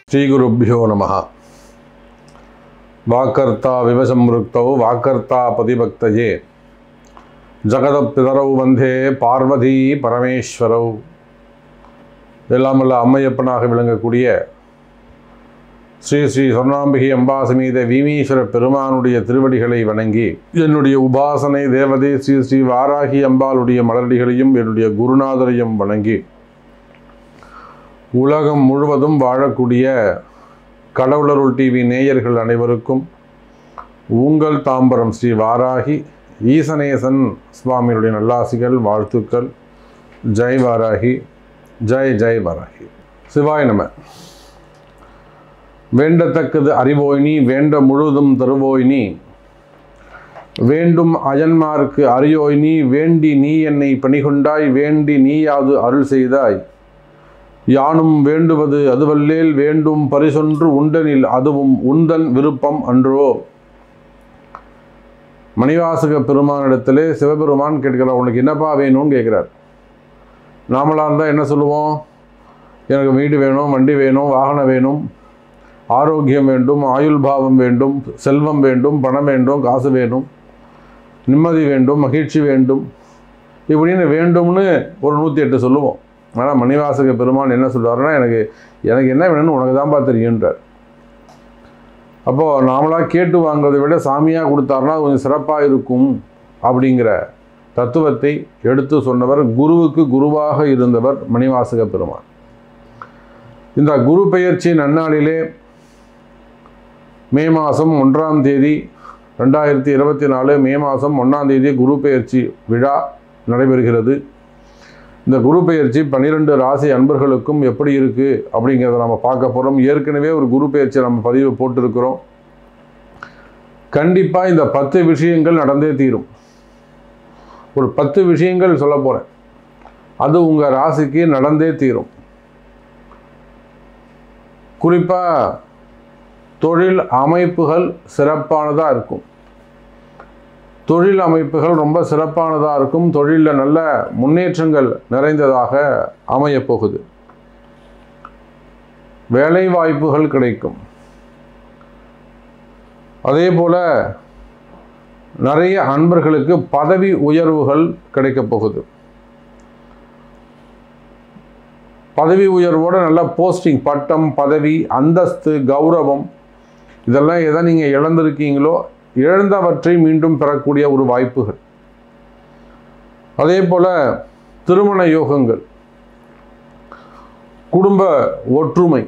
ஸ்ரீகுருப்போ நம வாக்கர்த்தா விவசம்ருக்தௌ வாக்கர்த்தா பதிபக்தயே ஜகதப்பிதரவு வந்தே பார்வதி பரமேஸ்வரவ் எல்லாமல்ல அம்மையப்பனாக விளங்கக்கூடிய ஸ்ரீ ஸ்ரீ சொர்ணாம்பிகை அம்பாசமீத வீமீஸ்வர பெருமானுடைய திருவடிகளை வணங்கி என்னுடைய உபாசனை தேவதை ஸ்ரீ ஸ்ரீ வாராகி அம்பாளுடைய மலரடிகளையும் என்னுடைய குருநாதரையும் வணங்கி உலகம் முழுவதும் வாழக்கூடிய கடவுளருள் டிவி நேயர்கள் அனைவருக்கும் உங்கள் தாம்பரம் ஸ்ரீ வாராகி ஈசனேசன் சுவாமியுடைய நல்லாசிகள் வாழ்த்துக்கள் ஜெய் வாராகி ஜெய் ஜெய் வாராகி சிவாய் நம வேண்டத்தக்கது அறிவோய்னி வேண்ட முழுதும் தருவோய்னி வேண்டும் அயன்மார்க்கு அறியோய்னி வேண்டி நீ என்னை பணிகொண்டாய் வேண்டி நீயாது அருள் செய்தாய் யானும் வேண்டுவது அதுவல்லேல் வேண்டும் பரிசொன்று உண்டனில் அதுவும் உந்தன் விருப்பம் அன்றோ மணிவாசக பெருமானிடத்திலே சிவபெருமான் கேட்கிறார் உனக்கு என்னப்பா வேணும்னு கேட்குறார் நாமளாக இருந்தால் என்ன சொல்லுவோம் எனக்கு வீடு வேணும் வண்டி வேணும் வாகனம் வேணும் ஆரோக்கியம் வேண்டும் ஆயுள் பாவம் வேண்டும் செல்வம் வேண்டும் பணம் வேண்டும் காசு வேணும் நிம்மதி வேண்டும் மகிழ்ச்சி வேண்டும் இப்படின்னு வேண்டும்னு ஒரு நூற்றி எட்டு சொல்லுவோம் ஆனால் மணிவாசக பெருமான் என்ன சொல்றாருன்னா எனக்கு எனக்கு என்ன வேணும்னு உனக்கு தான்ப்பா தெரியுன்றார் அப்போது நாமளாக கேட்டு வாங்குறதை விட சாமியாக கொடுத்தாருன்னா அது கொஞ்சம் சிறப்பாக இருக்கும் அப்படிங்கிற தத்துவத்தை எடுத்து சொன்னவர் குருவுக்கு குருவாக இருந்தவர் மணிவாசக பெருமான் இந்த குரு பெயர்ச்சி நன்னாளிலே மே மாதம் ஒன்றாம் தேதி ரெண்டாயிரத்தி இருபத்தி நாலு மே மாதம் ஒன்றாம் தேதி குரு பெயர்ச்சி விழா நடைபெறுகிறது இந்த குரு பெயர்ச்சி பன்னிரெண்டு ராசி அன்பர்களுக்கும் எப்படி இருக்குது அப்படிங்கிறத நம்ம பார்க்க போகிறோம் ஏற்கனவே ஒரு குரு பெயர்ச்சி நம்ம பதிவு போட்டிருக்கிறோம் கண்டிப்பாக இந்த பத்து விஷயங்கள் நடந்தே தீரும் ஒரு பத்து விஷயங்கள் சொல்ல போகிறேன் அது உங்கள் ராசிக்கு நடந்தே தீரும் குறிப்பாக தொழில் அமைப்புகள் சிறப்பானதாக இருக்கும் தொழில் அமைப்புகள் ரொம்ப சிறப்பானதாக இருக்கும் தொழிலில் நல்ல முன்னேற்றங்கள் நிறைந்ததாக அமையப் போகுது வேலை வாய்ப்புகள் கிடைக்கும் அதே போல் நிறைய அன்பர்களுக்கு பதவி உயர்வுகள் கிடைக்கப் போகுது பதவி உயர்வோட நல்ல போஸ்டிங் பட்டம் பதவி அந்தஸ்து கௌரவம் இதெல்லாம் எதை நீங்கள் இழந்திருக்கீங்களோ இழந்தவற்றை மீண்டும் பெறக்கூடிய ஒரு வாய்ப்புகள் அதே போல் திருமண யோகங்கள் குடும்ப ஒற்றுமை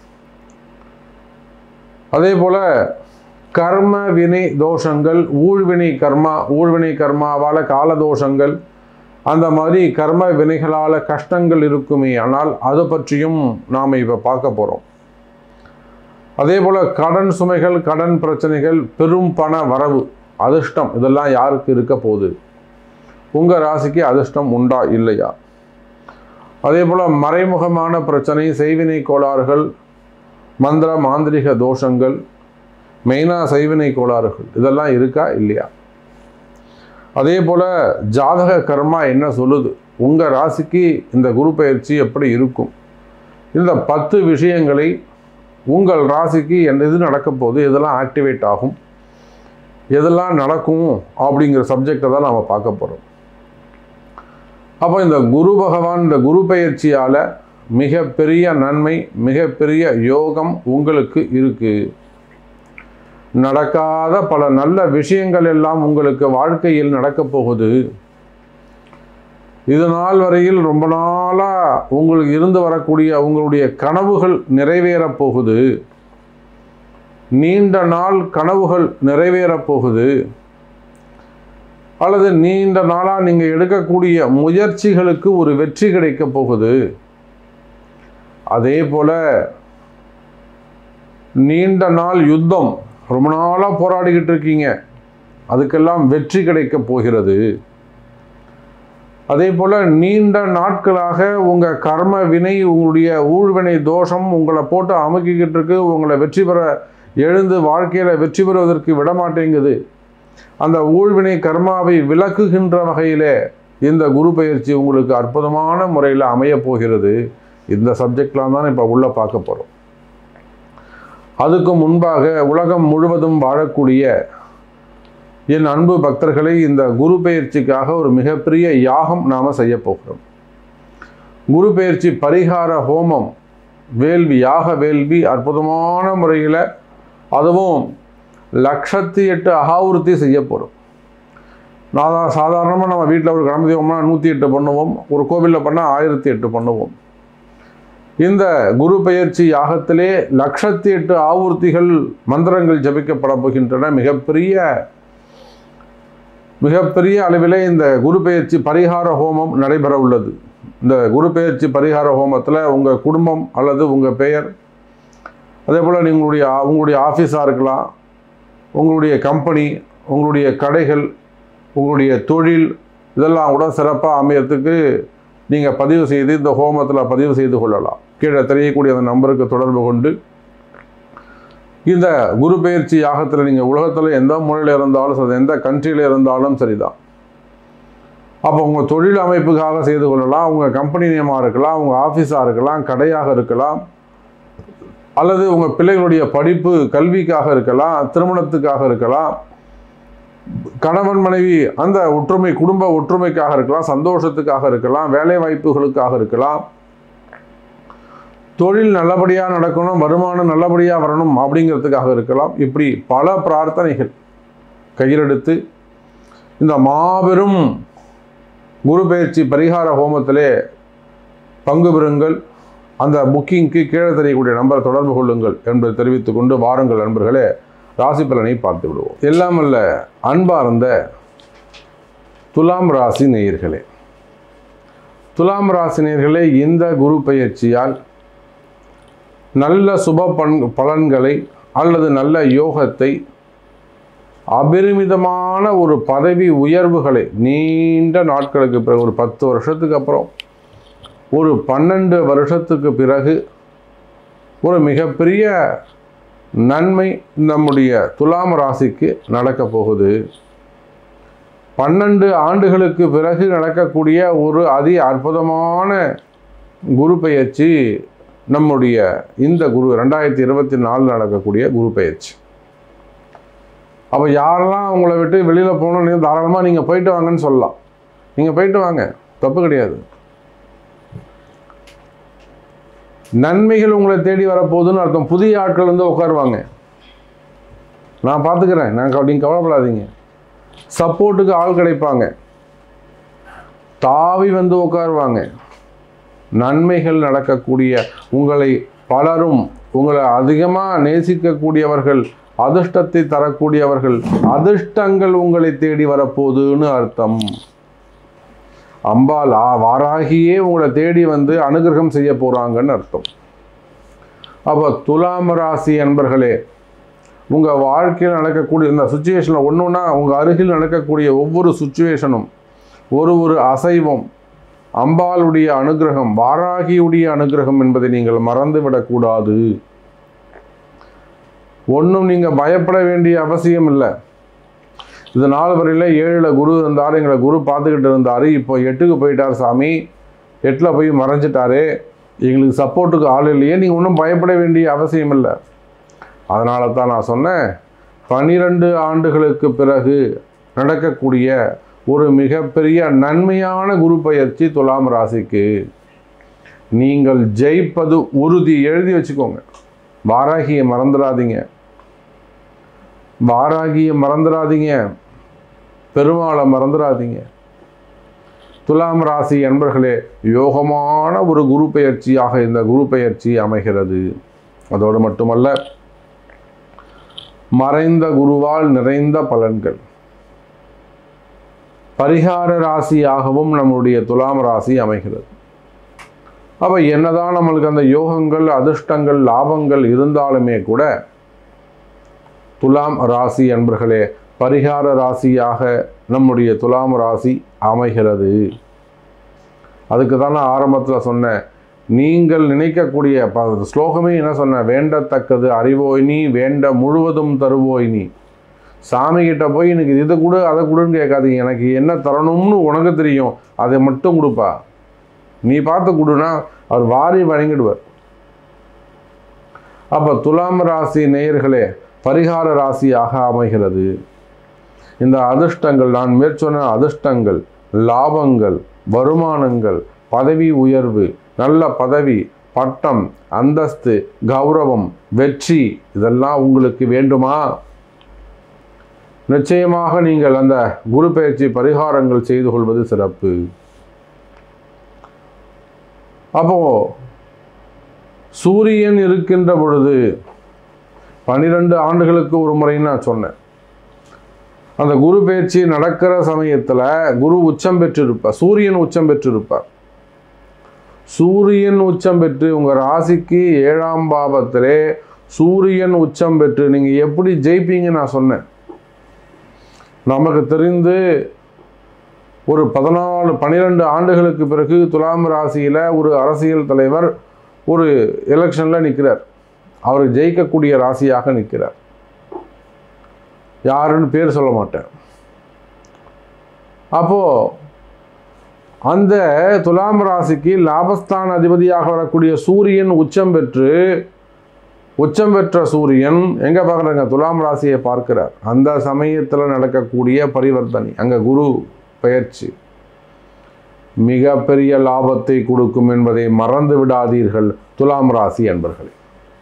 அதே போல் கர்ம வினை தோஷங்கள் ஊழ்வினை கர்மா ஊழ்வினை கர்மாவால் கால தோஷங்கள் அந்த மாதிரி கர்ம வினைகளால் கஷ்டங்கள் இருக்குமே ஆனால் அது பற்றியும் நாம் இப்போ பார்க்க போகிறோம் அதே போல் கடன் சுமைகள் கடன் பிரச்சனைகள் பெரும் பண வரவு அதிர்ஷ்டம் இதெல்லாம் யாருக்கு இருக்க போகுது உங்கள் ராசிக்கு அதிர்ஷ்டம் உண்டா இல்லையா அதே போல் மறைமுகமான பிரச்சனை செய்வினை கோளாறுகள் மந்திர மாந்திரிக தோஷங்கள் மெயினாக செய்வினை கோளாறுகள் இதெல்லாம் இருக்கா இல்லையா அதே போல் ஜாதக கர்மா என்ன சொல்லுது உங்கள் ராசிக்கு இந்த குரு பயிற்சி எப்படி இருக்கும் இந்த பத்து விஷயங்களை உங்கள் ராசிக்கு எந்த இது நடக்க போகுது எதெல்லாம் ஆக்டிவேட் ஆகும் எதெல்லாம் நடக்கும் அப்படிங்கிற சப்ஜெக்டை தான் நாம் பார்க்க போகிறோம் அப்போ இந்த குரு பகவான் இந்த குரு பயிற்சியால் மிகப்பெரிய நன்மை மிகப்பெரிய யோகம் உங்களுக்கு இருக்குது நடக்காத பல நல்ல விஷயங்கள் எல்லாம் உங்களுக்கு வாழ்க்கையில் நடக்கப் போகுது இது நாள் வரையில் ரொம்ப நாளாக உங்களுக்கு இருந்து வரக்கூடிய உங்களுடைய கனவுகள் நிறைவேறப் போகுது நீண்ட நாள் கனவுகள் நிறைவேறப் போகுது அல்லது நீண்ட நாளாக நீங்கள் எடுக்கக்கூடிய முயற்சிகளுக்கு ஒரு வெற்றி கிடைக்கப் போகுது அதே போல் நீண்ட நாள் யுத்தம் ரொம்ப நாளாக போராடிக்கிட்டு இருக்கீங்க அதுக்கெல்லாம் வெற்றி கிடைக்கப் போகிறது அதே போல் நீண்ட நாட்களாக உங்கள் கர்ம வினை உங்களுடைய ஊழ்வினை தோஷம் உங்களை போட்டு அமுக்கிக்கிட்டு இருக்கு உங்களை வெற்றி பெற எழுந்து வாழ்க்கையில் வெற்றி பெறுவதற்கு விடமாட்டேங்குது அந்த ஊழ்வினை கர்மாவை விளக்குகின்ற வகையிலே இந்த குரு பயிற்சி உங்களுக்கு அற்புதமான முறையில் அமைய போகிறது இந்த சப்ஜெக்ட்லாம் தான் இப்போ உள்ளே பார்க்க போகிறோம் அதுக்கு முன்பாக உலகம் முழுவதும் வாழக்கூடிய என் அன்பு பக்தர்களை இந்த குரு பெயர்ச்சிக்காக ஒரு மிகப்பெரிய யாகம் நாம் செய்ய போகிறோம் குரு பெயர்ச்சி பரிகார ஹோமம் வேள்வி யாக வேள்வி அற்புதமான முறையில் அதுவும் லட்சத்தி எட்டு அகாவிருத்தி செய்ய போகிறோம் நான் சாதாரணமாக நம்ம வீட்டில் ஒரு கணபதி ஹோமம்னா நூற்றி எட்டு பண்ணுவோம் ஒரு கோவிலில் பண்ணால் ஆயிரத்தி எட்டு பண்ணுவோம் இந்த குரு பெயர்ச்சி யாகத்திலே லட்சத்தி எட்டு ஆவூர்த்திகள் மந்திரங்கள் ஜபிக்கப்பட போகின்றன மிகப்பெரிய மிகப்பெரிய அளவிலே இந்த குரு பெயர்ச்சி பரிகார ஹோமம் நடைபெற உள்ளது இந்த குரு பெயர்ச்சி பரிகார ஹோமத்தில் உங்கள் குடும்பம் அல்லது உங்கள் பெயர் அதே போல் உங்களுடைய உங்களுடைய ஆஃபீஸாக இருக்கலாம் உங்களுடைய கம்பெனி உங்களுடைய கடைகள் உங்களுடைய தொழில் இதெல்லாம் கூட சிறப்பாக அமையறதுக்கு நீங்கள் பதிவு செய்து இந்த ஹோமத்தில் பதிவு செய்து கொள்ளலாம் கீழே தெரியக்கூடிய அந்த நம்பருக்கு தொடர்பு கொண்டு இந்த குரு பெயர்ச்சி யாகத்தில் நீங்கள் உலகத்தில் எந்த மூலையில் இருந்தாலும் சரி எந்த கண்ட்ரியில் இருந்தாலும் சரிதான் அப்போ உங்கள் தொழில் அமைப்புக்காக செய்து கொள்ளலாம் உங்கள் கம்பெனி நேமாக இருக்கலாம் உங்கள் ஆஃபீஸாக இருக்கலாம் கடையாக இருக்கலாம் அல்லது உங்கள் பிள்ளைகளுடைய படிப்பு கல்விக்காக இருக்கலாம் திருமணத்துக்காக இருக்கலாம் கணவன் மனைவி அந்த ஒற்றுமை குடும்ப ஒற்றுமைக்காக இருக்கலாம் சந்தோஷத்துக்காக இருக்கலாம் வேலை வாய்ப்புகளுக்காக இருக்கலாம் தொழில் நல்லபடியாக நடக்கணும் வருமானம் நல்லபடியாக வரணும் அப்படிங்கிறதுக்காக இருக்கலாம் இப்படி பல பிரார்த்தனைகள் கையிலெடுத்து இந்த மாபெரும் குரு பயிற்சி பரிகார ஹோமத்திலே பங்கு பெறுங்கள் அந்த புக்கிங்க்கு கீழே தெரியக்கூடிய நம்பரை தொடர்பு கொள்ளுங்கள் என்பதை தெரிவித்துக் கொண்டு வாருங்கள் நண்பர்களே ராசி பலனை பார்த்து விடுவோம் எல்லாம் அல்ல அன்பார்ந்த துலாம் ராசி நேயர்களே துலாம் ராசி நேயர்களே இந்த குரு பயிற்சியால் நல்ல சுப பன் பலன்களை அல்லது நல்ல யோகத்தை அபரிமிதமான ஒரு பதவி உயர்வுகளை நீண்ட நாட்களுக்கு பிறகு ஒரு பத்து வருஷத்துக்கு அப்புறம் ஒரு பன்னெண்டு வருஷத்துக்கு பிறகு ஒரு மிகப்பெரிய நன்மை நம்முடைய துலாம் ராசிக்கு நடக்க போகுது பன்னெண்டு ஆண்டுகளுக்கு பிறகு நடக்கக்கூடிய ஒரு அதி அற்புதமான குரு பெயர்ச்சி நம்முடைய இந்த குரு ரெண்டாயிரத்தி இருபத்தி நாலில் நடக்கக்கூடிய குரு பெயர்ச்சி அப்போ யாரெல்லாம் உங்களை விட்டு வெளியில் போகணும்னு தாராளமாக நீங்கள் போயிட்டு வாங்கன்னு சொல்லலாம் நீங்கள் போயிட்டு வாங்க தப்பு கிடையாது நன்மைகள் உங்களை தேடி வரப்போகுதுன்னு அர்த்தம் புதிய ஆட்கள் வந்து உட்காருவாங்க நான் பார்த்துக்கிறேன் நான் நீங்கள் கவலைப்படாதீங்க சப்போர்ட்டுக்கு ஆள் கிடைப்பாங்க தாவி வந்து உட்காருவாங்க நன்மைகள் நடக்கக்கூடிய உங்களை பலரும் உங்களை அதிகமாக நேசிக்கக்கூடியவர்கள் அதிர்ஷ்டத்தை தரக்கூடியவர்கள் அதிர்ஷ்டங்கள் உங்களை தேடி வரப்போகுதுன்னு அர்த்தம் அம்பாள் ஆ வாராகியே உங்களை தேடி வந்து அனுகிரகம் செய்ய போகிறாங்கன்னு அர்த்தம் அப்போ துலாம் ராசி அன்பர்களே உங்கள் வாழ்க்கையில் நடக்கக்கூடிய இந்த சுச்சுவேஷனில் ஒன்று ஒன்றா உங்கள் அருகில் நடக்கக்கூடிய ஒவ்வொரு சுச்சுவேஷனும் ஒரு ஒரு அசைவம் அம்பாளுடைய அனுகிரகம் வாராகியுடைய அனுகிரகம் என்பதை நீங்கள் மறந்து விடக்கூடாது ஒன்றும் நீங்கள் பயப்பட வேண்டிய அவசியம் இல்லை இது நாள் வரையில் ஏழில் குரு இருந்தார் எங்களை குரு பார்த்துக்கிட்டு இருந்தார் இப்போ எட்டுக்கு போயிட்டார் சாமி எட்டில் போய் மறைஞ்சிட்டாரு எங்களுக்கு சப்போர்ட்டுக்கு ஆள் இல்லையே நீங்கள் ஒன்றும் பயப்பட வேண்டிய அவசியம் இல்லை அதனால தான் நான் சொன்னேன் பனிரெண்டு ஆண்டுகளுக்கு பிறகு நடக்கக்கூடிய ஒரு மிகப்பெரிய நன்மையான குரு பயிற்சி துலாம் ராசிக்கு நீங்கள் ஜெயிப்பது உறுதி எழுதி வச்சுக்கோங்க வாராகியை மறந்துடாதீங்க வாராகியை மறந்துடாதீங்க பெருமாளை மறந்துடாதீங்க துலாம் ராசி என்பர்களே யோகமான ஒரு குரு பெயர்ச்சியாக இந்த குரு பெயர்ச்சி அமைகிறது அதோடு மட்டுமல்ல மறைந்த குருவால் நிறைந்த பலன்கள் பரிகார ராசியாகவும் நம்முடைய துலாம் ராசி அமைகிறது அப்போ என்னதான் நம்மளுக்கு அந்த யோகங்கள் அதிர்ஷ்டங்கள் லாபங்கள் இருந்தாலுமே கூட துலாம் ராசி அன்பர்களே பரிகார ராசியாக நம்முடைய துலாம் ராசி அமைகிறது அதுக்கு தான் நான் ஆரம்பத்தில் சொன்னேன் நீங்கள் நினைக்கக்கூடிய ப ஸ்லோகமே என்ன சொன்னேன் வேண்டத்தக்கது அறிவோய் நீ வேண்ட முழுவதும் தருவோய் நீ சாமி கிட்ட போய் எனக்கு இதை கொடு அதை கொடுன்னு கேட்காதீங்க எனக்கு என்ன தரணும்னு உனக்கு தெரியும் அதை மட்டும் கொடுப்பா நீ பார்த்து கொடுனா அவர் வாரி வழங்கிடுவார் அப்போ துலாம் ராசி நேயர்களே பரிகார ராசியாக அமைகிறது இந்த அதிர்ஷ்டங்கள் நான் மேற்சொன்ன அதிர்ஷ்டங்கள் லாபங்கள் வருமானங்கள் பதவி உயர்வு நல்ல பதவி பட்டம் அந்தஸ்து கௌரவம் வெற்றி இதெல்லாம் உங்களுக்கு வேண்டுமா நிச்சயமாக நீங்கள் அந்த குரு பயிற்சி பரிகாரங்கள் செய்து கொள்வது சிறப்பு அப்போ சூரியன் இருக்கின்ற பொழுது பன்னிரெண்டு ஆண்டுகளுக்கு ஒரு முறைன்னு நான் சொன்னேன் அந்த குரு பயிற்சி நடக்கிற சமயத்தில் குரு உச்சம் பெற்றிருப்பார் சூரியன் உச்சம் பெற்றிருப்பார் சூரியன் உச்சம் பெற்று உங்கள் ராசிக்கு ஏழாம் பாவத்திலே சூரியன் உச்சம் பெற்று நீங்கள் எப்படி ஜெயிப்பீங்க நான் சொன்னேன் நமக்கு தெரிந்து ஒரு பதினாலு பன்னிரெண்டு ஆண்டுகளுக்கு பிறகு துலாம் ராசியில் ஒரு அரசியல் தலைவர் ஒரு எலெக்ஷனில் நிற்கிறார் அவர் ஜெயிக்கக்கூடிய ராசியாக நிற்கிறார் யாருன்னு பேர் சொல்ல மாட்டேன் அப்போது அந்த துலாம் ராசிக்கு லாபஸ்தான அதிபதியாக வரக்கூடிய சூரியன் உச்சம் பெற்று உச்சம் பெற்ற சூரியன் எங்கே பார்க்குறாங்க துலாம் ராசியை பார்க்கிறார் அந்த சமயத்தில் நடக்கக்கூடிய பரிவர்த்தனை அங்கே குரு பெயர்ச்சி மிகப்பெரிய லாபத்தை கொடுக்கும் என்பதை மறந்து விடாதீர்கள் துலாம் ராசி என்பர்களே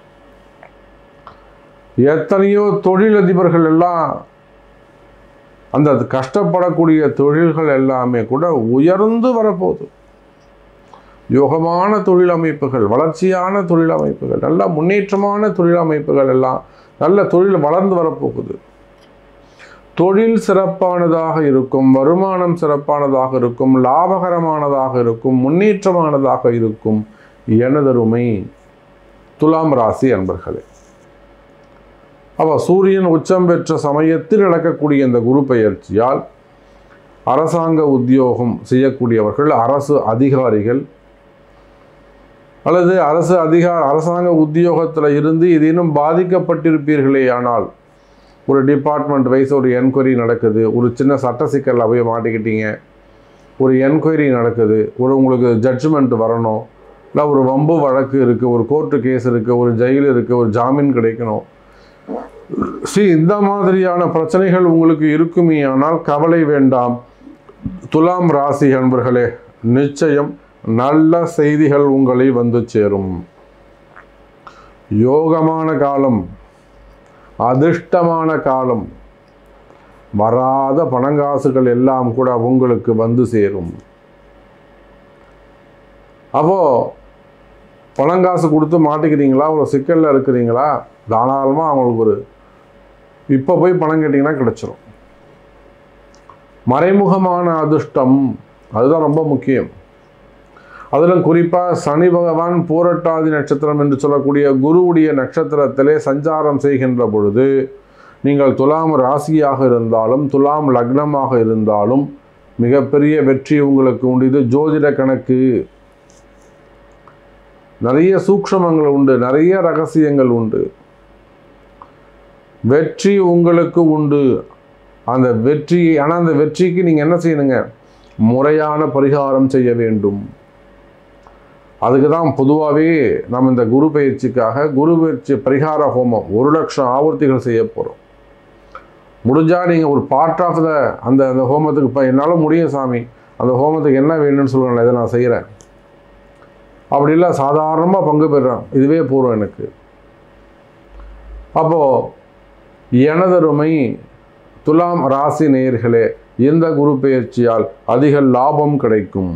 எத்தனையோ தொழிலதிபர்கள் எல்லாம் அந்த கஷ்டப்படக்கூடிய தொழில்கள் எல்லாமே கூட உயர்ந்து வரப்போகுது யோகமான தொழில் அமைப்புகள் வளர்ச்சியான தொழில் அமைப்புகள் நல்ல முன்னேற்றமான தொழில் அமைப்புகள் எல்லாம் நல்ல தொழில் வளர்ந்து வரப்போகுது தொழில் சிறப்பானதாக இருக்கும் வருமானம் சிறப்பானதாக இருக்கும் லாபகரமானதாக இருக்கும் முன்னேற்றமானதாக இருக்கும் எனதருமை துலாம் ராசி அன்பர்களே அப்போ சூரியன் உச்சம் பெற்ற சமயத்தில் நடக்கக்கூடிய இந்த குரு பெயர்ச்சியால் அரசாங்க உத்தியோகம் செய்யக்கூடியவர்கள் அரசு அதிகாரிகள் அல்லது அரசு அதிகார அரசாங்க உத்தியோகத்தில் இருந்து ஏதேனும் பாதிக்கப்பட்டிருப்பீர்களே ஆனால் ஒரு டிபார்ட்மெண்ட் வைஸ் ஒரு என்கொயரி நடக்குது ஒரு சின்ன சட்ட சிக்கலில் போய் மாட்டிக்கிட்டீங்க ஒரு என்கொயரி நடக்குது ஒரு உங்களுக்கு ஜட்ஜ்மெண்ட் வரணும் இல்லை ஒரு வம்பு வழக்கு இருக்குது ஒரு கோர்ட்டு கேஸ் இருக்குது ஒரு ஜெயில் இருக்குது ஒரு ஜாமீன் கிடைக்கணும் ஸ்ரீ இந்த மாதிரியான பிரச்சனைகள் உங்களுக்கு இருக்குமே ஆனால் கவலை வேண்டாம் துலாம் ராசி அன்பர்களே நிச்சயம் நல்ல செய்திகள் உங்களை வந்து சேரும் யோகமான காலம் அதிர்ஷ்டமான காலம் வராத பணங்காசுகள் எல்லாம் கூட உங்களுக்கு வந்து சேரும் அப்போ பணங்காசு கொடுத்து மாட்டிக்கிறீங்களா ஒரு சிக்கலில் இருக்கிறீங்களா தாராளமாக அவங்களுக்கு ஒரு இப்போ போய் பணம் கேட்டிங்கன்னா கிடச்சிரும் மறைமுகமான அதிர்ஷ்டம் அதுதான் ரொம்ப முக்கியம் அதிலும் குறிப்பாக சனி பகவான் பூரட்டாதி நட்சத்திரம் என்று சொல்லக்கூடிய குருவுடைய நட்சத்திரத்திலே சஞ்சாரம் செய்கின்ற பொழுது நீங்கள் துலாம் ராசியாக இருந்தாலும் துலாம் லக்னமாக இருந்தாலும் மிகப்பெரிய வெற்றி உங்களுக்கு உண்டு இது ஜோதிட கணக்கு நிறைய சூக்ஷமங்கள் உண்டு நிறைய ரகசியங்கள் உண்டு வெற்றி உங்களுக்கு உண்டு அந்த வெற்றி ஆனால் அந்த வெற்றிக்கு நீங்கள் என்ன செய்யணுங்க முறையான பரிகாரம் செய்ய வேண்டும் அதுக்கு தான் பொதுவாகவே நம்ம இந்த குரு பயிற்சிக்காக குரு பயிற்சி பரிகார ஹோமம் ஒரு லட்சம் ஆவர்த்திகள் செய்ய போகிறோம் முடிஞ்சால் நீங்கள் ஒரு பார்ட் ஆஃப் த அந்த அந்த ஹோமத்துக்கு இப்போ என்னால் முடியும் சாமி அந்த ஹோமத்துக்கு என்ன வேணும்னு சொல்லுங்கள் இதை நான் செய்கிறேன் அப்படி இல்லை சாதாரணமாக பங்கு பெறுறேன் இதுவே போகிறோம் எனக்கு அப்போது எனதருமை துலாம் ராசி நேயர்களே இந்த குரு பெயர்ச்சியால் அதிக லாபம் கிடைக்கும்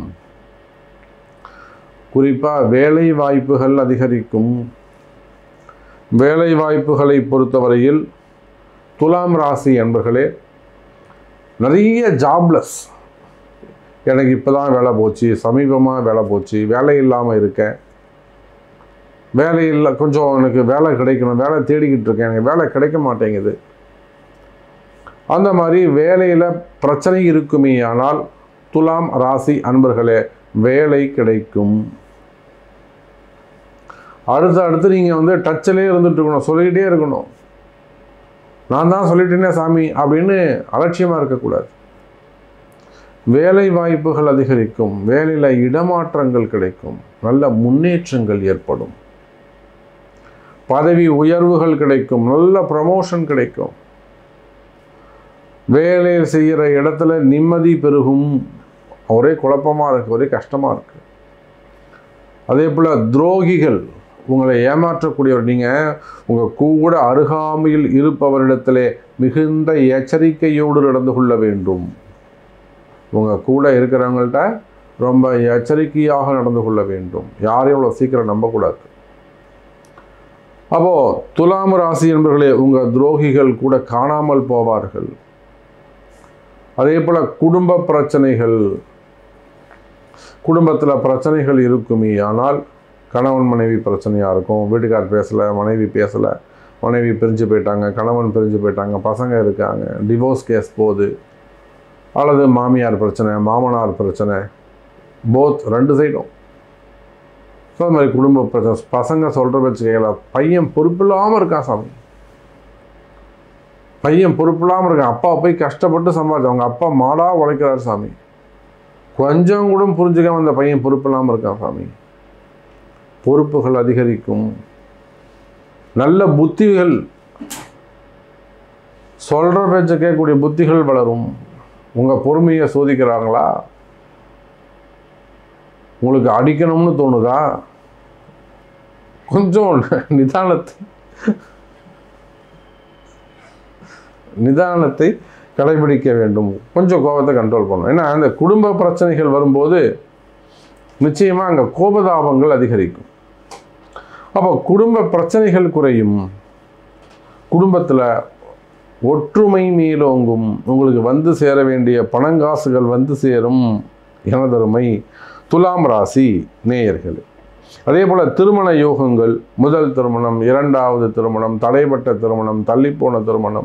குறிப்பாக வேலை வாய்ப்புகள் அதிகரிக்கும் வேலை வாய்ப்புகளை பொறுத்தவரையில் துலாம் ராசி என்பர்களே நிறைய ஜாப்லெஸ் எனக்கு இப்போ தான் வேலை போச்சு சமீபமாக வேலை போச்சு வேலை இல்லாமல் இருக்கேன் வேலை இல்லை கொஞ்சம் எனக்கு வேலை கிடைக்கணும் வேலை தேடிக்கிட்டு இருக்கேன் எனக்கு வேலை கிடைக்க மாட்டேங்குது அந்த மாதிரி வேலையில் பிரச்சனை இருக்குமே ஆனால் துலாம் ராசி அன்பர்களே வேலை கிடைக்கும் அடுத்து அடுத்து நீங்கள் வந்து டச்சிலே இருந்துட்டு இருக்கணும் சொல்லிக்கிட்டே இருக்கணும் நான் தான் சொல்லிட்டேனே சாமி அப்படின்னு அலட்சியமாக இருக்கக்கூடாது வேலை வாய்ப்புகள் அதிகரிக்கும் வேலையில் இடமாற்றங்கள் கிடைக்கும் நல்ல முன்னேற்றங்கள் ஏற்படும் பதவி உயர்வுகள் கிடைக்கும் நல்ல ப்ரமோஷன் கிடைக்கும் வேலை செய்கிற இடத்துல நிம்மதி பெருகும் ஒரே குழப்பமாக இருக்குது ஒரே கஷ்டமாக இருக்குது அதே போல் துரோகிகள் உங்களை ஏமாற்றக்கூடியவர் நீங்கள் உங்கள் கூட அருகாமையில் இருப்பவரிடத்திலே மிகுந்த எச்சரிக்கையோடு நடந்து கொள்ள வேண்டும் உங்கள் கூட இருக்கிறவங்கள்ட்ட ரொம்ப எச்சரிக்கையாக நடந்து கொள்ள வேண்டும் யாரையும் அவ்வளோ சீக்கிரம் நம்பக்கூடாது அப்போது துலாம் ராசி என்பர்களே உங்கள் துரோகிகள் கூட காணாமல் போவார்கள் அதே போல் குடும்ப பிரச்சனைகள் குடும்பத்தில் பிரச்சனைகள் இருக்குமே ஆனால் கணவன் மனைவி பிரச்சனையாக இருக்கும் வீட்டுக்கார் பேசலை மனைவி பேசலை மனைவி பிரிஞ்சு போயிட்டாங்க கணவன் பிரிஞ்சு போயிட்டாங்க பசங்க இருக்காங்க டிவோர்ஸ் கேஸ் போகுது அல்லது மாமியார் பிரச்சனை மாமனார் பிரச்சனை போத் ரெண்டு சைடும் ஸோ அது மாதிரி குடும்ப பிரச்சனை பசங்க சொல்கிற பேச்சு கேட்கல பையன் பொறுப்பில்லாமல் இருக்கான் சாமி பையன் பொறுப்பில்லாமல் இருக்கான் அப்பா போய் கஷ்டப்பட்டு சம்பாதிச்சு அவங்க அப்பா மாடாக உழைக்கிறார் சாமி கொஞ்சம் கூட புரிஞ்சுக்காம அந்த பையன் பொறுப்பில்லாமல் இருக்கான் சாமி பொறுப்புகள் அதிகரிக்கும் நல்ல புத்திகள் சொல்கிற பேச்சை கேட்கக்கூடிய புத்திகள் வளரும் உங்கள் பொறுமையை சோதிக்கிறாங்களா உங்களுக்கு அடிக்கணும்னு தோணுதா கொஞ்சம் நிதானத்தை நிதானத்தை கடைபிடிக்க வேண்டும் கொஞ்சம் கோபத்தை கண்ட்ரோல் பண்ணணும் ஏன்னா அந்த குடும்ப பிரச்சனைகள் வரும்போது நிச்சயமாக அங்கே கோபதாபங்கள் அதிகரிக்கும் அப்போ குடும்ப பிரச்சனைகள் குறையும் குடும்பத்தில் ஒற்றுமை மேலோங்கும் உங்களுக்கு வந்து சேர வேண்டிய பணங்காசுகள் வந்து சேரும் எனதருமை துலாம் ராசி நேயர்கள் அதே போல் திருமண யோகங்கள் முதல் திருமணம் இரண்டாவது திருமணம் தடைப்பட்ட திருமணம் தள்ளிப்போன திருமணம்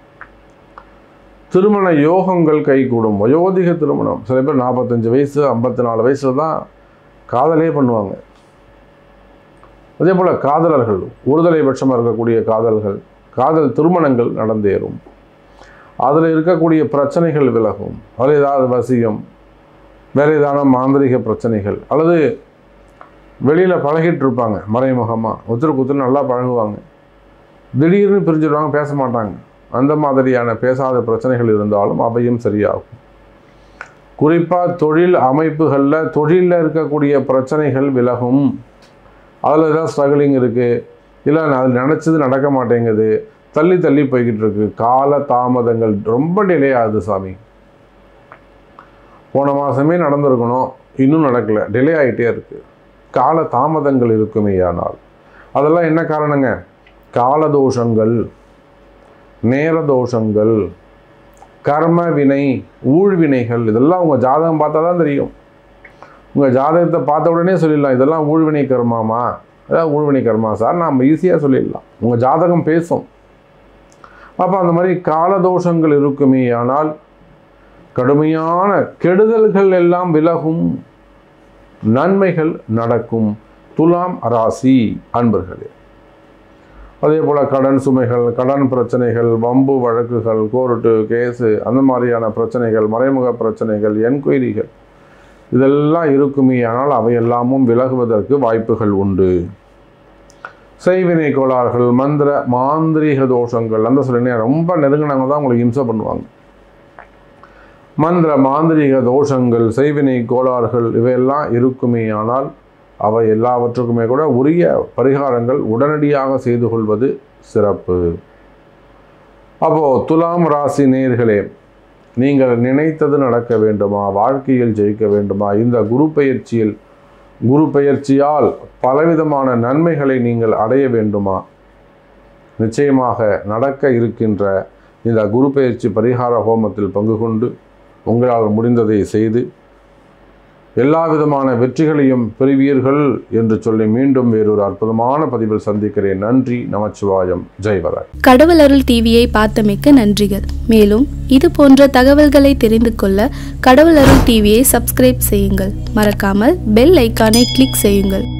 திருமண யோகங்கள் கைகூடும் வயோதிக திருமணம் சில பேர் நாற்பத்தஞ்சு வயசு ஐம்பத்தி நாலு வயசில் தான் காதலே பண்ணுவாங்க அதே போல் காதலர்கள் ஒருதலை பட்சமாக இருக்கக்கூடிய காதல்கள் காதல் திருமணங்கள் நடந்தேறும் அதில் இருக்கக்கூடிய பிரச்சனைகள் விலகும் அதில் ஏதாவது வசியம் வேறு ஏதான மாந்திரிக பிரச்சனைகள் அல்லது வெளியில் பழகிட்டு இருப்பாங்க மறைமுகமாக ஒருத்தருக்கு ஒருத்தர் நல்லா பழகுவாங்க திடீர்னு பிரிஞ்சிடுவாங்க பேச மாட்டாங்க அந்த மாதிரியான பேசாத பிரச்சனைகள் இருந்தாலும் அவையும் சரியாகும் குறிப்பாக தொழில் அமைப்புகளில் தொழிலில் இருக்கக்கூடிய பிரச்சனைகள் விலகும் அதில் ஏதாவது ஸ்ட்ரகிளிங் இருக்குது இல்லை அது நினச்சது நடக்க மாட்டேங்குது தள்ளி தள்ளி போய்கிட்டு இருக்கு கால தாமதங்கள் ரொம்ப டிலே ஆகுது சாமி போன மாதமே நடந்திருக்கணும் இன்னும் நடக்கலை டிலே ஆகிட்டே இருக்குது கால தாமதங்கள் இருக்குமே ஆனால் அதெல்லாம் என்ன காரணங்க காலதோஷங்கள் நேர தோஷங்கள் கர்ம வினை ஊழ்வினைகள் இதெல்லாம் உங்கள் ஜாதகம் பார்த்தா தான் தெரியும் உங்கள் ஜாதகத்தை பார்த்த உடனே சொல்லிடலாம் இதெல்லாம் ஊழ்வினை கர்மாமா அதாவது ஊழ்வினை கர்மா சார் நாம் ஈஸியாக சொல்லிடலாம் உங்கள் ஜாதகம் பேசும் அப்போ அந்த மாதிரி காலதோஷங்கள் இருக்குமே ஆனால் கடுமையான கெடுதல்கள் எல்லாம் விலகும் நன்மைகள் நடக்கும் துலாம் ராசி அன்பர்களே அதே போல் கடன் சுமைகள் கடன் பிரச்சனைகள் வம்பு வழக்குகள் கோர்ட்டு கேஸு அந்த மாதிரியான பிரச்சனைகள் மறைமுக பிரச்சனைகள் என்கொயரிகள் இதெல்லாம் இருக்குமே ஆனால் அவையெல்லாமும் விலகுவதற்கு வாய்ப்புகள் உண்டு செய்வினை கோளாறுகள் மந்திர மாந்திரீக தோஷங்கள் அந்த சொல்லினே ரொம்ப நெருங்கினவங்க தான் உங்களுக்கு இம்சை பண்ணுவாங்க மந்திர மாந்திரீக தோஷங்கள் செய்வினை கோளாறுகள் இவையெல்லாம் இருக்குமே ஆனால் அவை எல்லாவற்றுக்குமே கூட உரிய பரிகாரங்கள் உடனடியாக செய்து கொள்வது சிறப்பு அப்போது துலாம் ராசி நேர்களே நீங்கள் நினைத்தது நடக்க வேண்டுமா வாழ்க்கையில் ஜெயிக்க வேண்டுமா இந்த குரு பயிற்சியில் குரு பயிற்சியால் பலவிதமான நன்மைகளை நீங்கள் அடைய வேண்டுமா நிச்சயமாக நடக்க இருக்கின்ற இந்த குரு பயிற்சி பரிகார ஹோமத்தில் பங்கு கொண்டு உங்களால் முடிந்ததை செய்து எல்லா விதமான வெற்றிகளையும் பெறுவீர்கள் என்று சொல்லி மீண்டும் வேறொரு அற்புதமான பதிவில் சந்திக்கிறேன் நன்றி நமச்சிவாயம் ஜெய்வராய் கடவுள் அருள் டிவியை பார்த்தமைக்க நன்றிகள் மேலும் இது போன்ற தகவல்களை தெரிந்து கொள்ள கடவுள் அருள் டிவியை சப்ஸ்கிரைப் செய்யுங்கள் மறக்காமல் பெல் ஐக்கானை கிளிக் செய்யுங்கள்